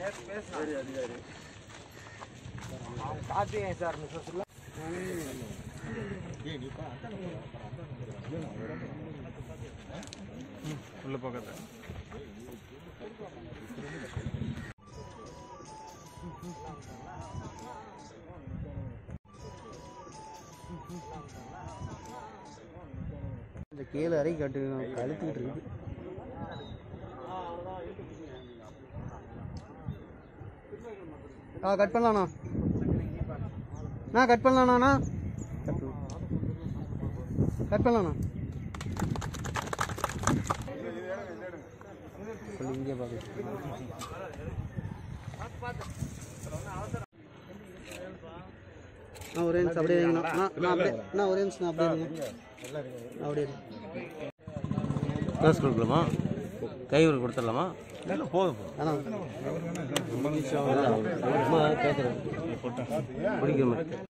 Karthikeyan sir மிஸ்ஸஸ்ல உள்ள பக்கத்துல இந்த கீழே அறை கட்டு கழுத்துக்கிட்டு இருக்குது ஆ கட் பண்ணலாண்ணா அண்ணா கட் பண்ணலாண்ணா கட் பண்ணலாம் கட் பண்ணலாண்ணா சொல்லி இங்கே பார்க்க நான் ஒரே நிமிஷம் அப்படியே இருங்கண்ணா நான் நான் அப்படியே நான் ஒரே நிமிஷம் நான் அப்படியே இருங்க அப்படியே இருங்க க்ளோஸ் கொடுக்கலாமா கை ஒரு கொடுத்துடலாமா இல்லை போதும் போதும் அண்ணா சும்மா கேட்குறேன் பிடிக்கிற மாதிரி